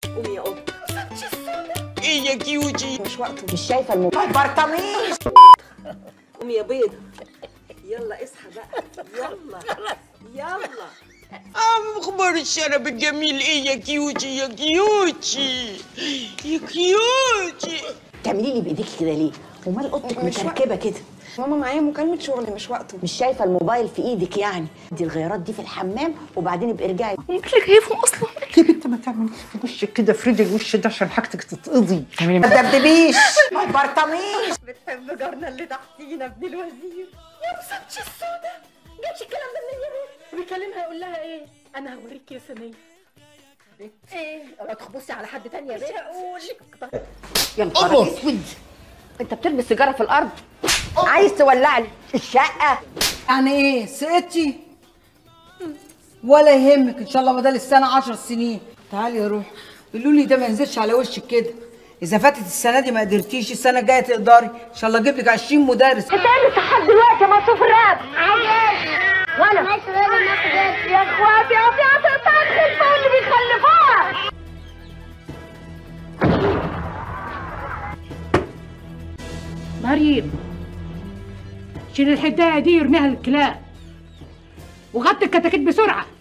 قومي يا قط ايه يا كيوتي مش وقته مش شايفه الموبايل برطميش قومي يا بيضة يلا اصحى بقى يلا يلا اه اخبار الشرب الجميل ايه يا كيوتي يا كيوتي يا كيوتي تعملي لي بايديكي كده ليه ومال اوضتك مش مكركبه كده ماما معايا مكالمة شغل مش وقته مش شايفه الموبايل في ايدك يعني دي الغيارات دي في الحمام وبعدين ابقي ارجعي ممكن لك هيفهم اصلا يا بنت ما تعمليش في وشك كده افردي الوش ده عشان حاجتك تتقضي ما تدبدبيش برطميش بتحب جارنا اللي تحتينا ابن الوزير يا مسامتش السودة جاتش الكلام ده منين يا بنت بيكلمها يقول لها ايه انا هوريك يا سنيه ايه اوعى تخبصي على حد تاني يا بنت اقول يا نهار اسود انت بترمي السيجاره في الارض عايز تولع لي الشقه يعني ايه سقطتي ولا يهمك ان شاء الله بدل السنه عشر سنين تعالي يا روح قولوا لي ده ما ينزلش على وشك كده اذا فاتت السنه دي ما قدرتيش السنه الجايه تقدري ان شاء الله اجيب لك 20 مدرس تعمل لحد دلوقتي يا مصروف الراب عايز وانا يا اخواتي يا ابيض الخلفه واللي بيخلفوها مريم شيل الحدايه دي يرميها للكلاب وغطي الكتاكيت بسرعه